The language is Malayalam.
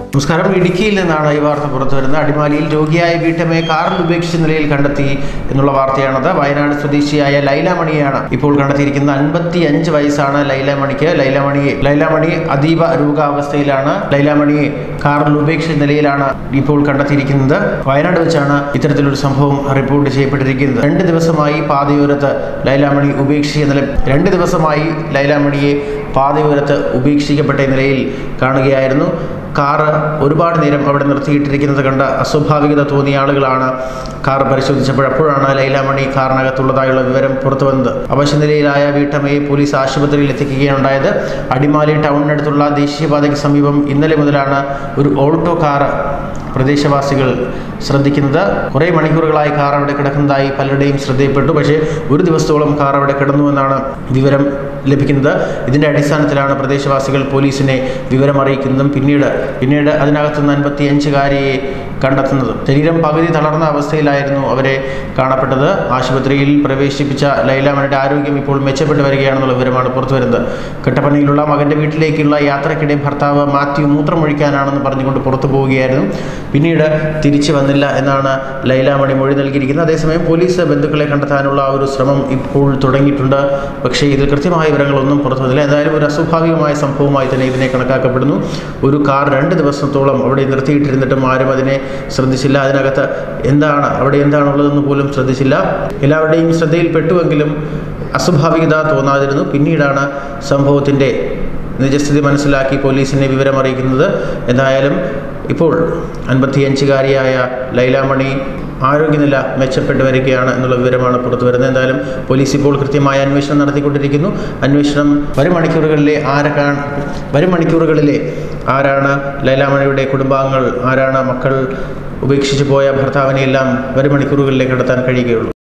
നമസ്കാരം ഇടുക്കിയിൽ നിന്നാണ് ഈ വാർത്ത പുറത്തു വരുന്നത് അടിമാലിയിൽ രോഗിയായ വീട്ടമ്മയെ കാറിൽ ഉപേക്ഷിച്ച നിലയിൽ കണ്ടെത്തി എന്നുള്ള വാർത്തയാണത് വയനാട് സ്വദേശിയായ ലൈലാമണിയാണ് ഇപ്പോൾ കണ്ടെത്തിയിരിക്കുന്നത് അൻപത്തി അഞ്ച് വയസ്സാണ് ലൈലാമണിക്ക് ലൈലാമണിയെ ലൈലാമണി അതീവ രോഗാവസ്ഥയിലാണ് ലൈലാമണിയെ കാറിൽ ഉപേക്ഷിച്ച നിലയിലാണ് ഇപ്പോൾ കണ്ടെത്തിയിരിക്കുന്നത് വയനാട് വെച്ചാണ് ഇത്തരത്തിലൊരു സംഭവം റിപ്പോർട്ട് ചെയ്യപ്പെട്ടിരിക്കുന്നത് രണ്ട് ദിവസമായി പാതയോരത്ത് ലൈലാമണി ഉപേക്ഷിച്ച നില രണ്ട് ദിവസമായി ലൈലാമണിയെ പാതയോരത്ത് ഉപേക്ഷിക്കപ്പെട്ട നിലയിൽ കാണുകയായിരുന്നു കാറ് ഒരുപാട് നേരം അവിടെ നിർത്തിയിട്ടിരിക്കുന്നത് കണ്ട് അസ്വാഭാവികത തോന്നിയ ആളുകളാണ് കാർ പരിശോധിച്ചപ്പോൾ അപ്പോഴാണ് ലൈലാമണി കാറിനകത്തുള്ളതായുള്ള വിവരം പുറത്തു വന്നത് അവശനിലയിലായ വീട്ടമ്മയെ പോലീസ് ആശുപത്രിയിൽ എത്തിക്കുകയാണുണ്ടായത് അടിമാലി ടൗണിനടുത്തുള്ള ദേശീയപാതയ്ക്ക് സമീപം ഇന്നലെ മുതലാണ് ഒരു ഓൾട്ടോ കാർ പ്രദേശവാസികൾ ശ്രദ്ധിക്കുന്നത് കുറേ മണിക്കൂറുകളായി കാർ അവിടെ കിടക്കുന്നതായി പലരുടെയും ശ്രദ്ധയിൽപ്പെട്ടു പക്ഷേ ഒരു ദിവസത്തോളം കാർ അവിടെ കിടന്നുവെന്നാണ് വിവരം ലഭിക്കുന്നത് ഇതിൻ്റെ അടിസ്ഥാനത്തിലാണ് പ്രദേശവാസികൾ പോലീസിനെ വിവരം അറിയിക്കുന്നതും പിന്നീട് പിന്നീട് അതിനകത്തുനിന്ന് അൻപത്തി അഞ്ചുകാരിയെ കണ്ടെത്തുന്നത് ശരീരം പകുതി തളർന്ന അവസ്ഥയിലായിരുന്നു അവരെ കാണപ്പെട്ടത് ആശുപത്രിയിൽ പ്രവേശിപ്പിച്ച ലൈലാമണിയുടെ ആരോഗ്യം ഇപ്പോൾ മെച്ചപ്പെട്ടു വരികയാണെന്നുള്ള വിവരമാണ് പുറത്തു വരുന്നത് കട്ടപ്പനയിലുള്ള മകൻ്റെ വീട്ടിലേക്കുള്ള യാത്രക്കിടെ ഭർത്താവ് മാത്യു മൂത്രമൊഴിക്കാനാണെന്ന് പറഞ്ഞുകൊണ്ട് പുറത്തു പോവുകയായിരുന്നു പിന്നീട് തിരിച്ചു വന്നില്ല എന്നാണ് ലൈലാമണി മൊഴി നൽകിയിരിക്കുന്നത് അതേസമയം പോലീസ് ബന്ധുക്കളെ കണ്ടെത്താനുള്ള ആ ഒരു ശ്രമം ഇപ്പോൾ തുടങ്ങിയിട്ടുണ്ട് പക്ഷേ ഇതിൽ കൃത്യമായ വിവരങ്ങളൊന്നും പുറത്തു വന്നില്ല എന്തായാലും ഒരു അസ്വാഭാവികമായ സംഭവമായി തന്നെ ഇതിനെ കണക്കാക്കപ്പെടുന്നു ഒരു കാർ രണ്ട് ദിവസത്തോളം അവിടെ നിർത്തിയിട്ടിരുന്നിട്ടും ആരും അതിനെ ശ്രദ്ധിച്ചില്ല അതിനകത്ത് എന്താണ് അവിടെ എന്താണുള്ളതെന്ന് പോലും ശ്രദ്ധിച്ചില്ല എല്ലാവരുടെയും ശ്രദ്ധയിൽപ്പെട്ടുവെങ്കിലും അസ്വാഭാവികത തോന്നാതിരുന്നു പിന്നീടാണ് സംഭവത്തിൻ്റെ നിജസ്ഥിതി മനസ്സിലാക്കി പോലീസിനെ വിവരം അറിയിക്കുന്നത് എന്തായാലും ഇപ്പോൾ അൻപത്തിയഞ്ചുകാരിയായ ലൈലാമണി ആരോഗ്യനില മെച്ചപ്പെട്ടു വരികയാണ് എന്നുള്ള വിവരമാണ് പുറത്തു വരുന്നത് എന്തായാലും പോലീസ് ഇപ്പോൾ കൃത്യമായ അന്വേഷണം നടത്തിക്കൊണ്ടിരിക്കുന്നു അന്വേഷണം വരും മണിക്കൂറുകളിലെ ആരൊക്കെ വരും മണിക്കൂറുകളിലെ ആരാണ് ലൈലാമണിയുടെ കുടുംബാംഗങ്ങൾ ആരാണ് മക്കൾ ഉപേക്ഷിച്ചു പോയ ഭർത്താവിനെയെല്ലാം വരും മണിക്കൂറുകളിലേക്ക് കടത്താൻ കഴിയുകയുള്ളൂ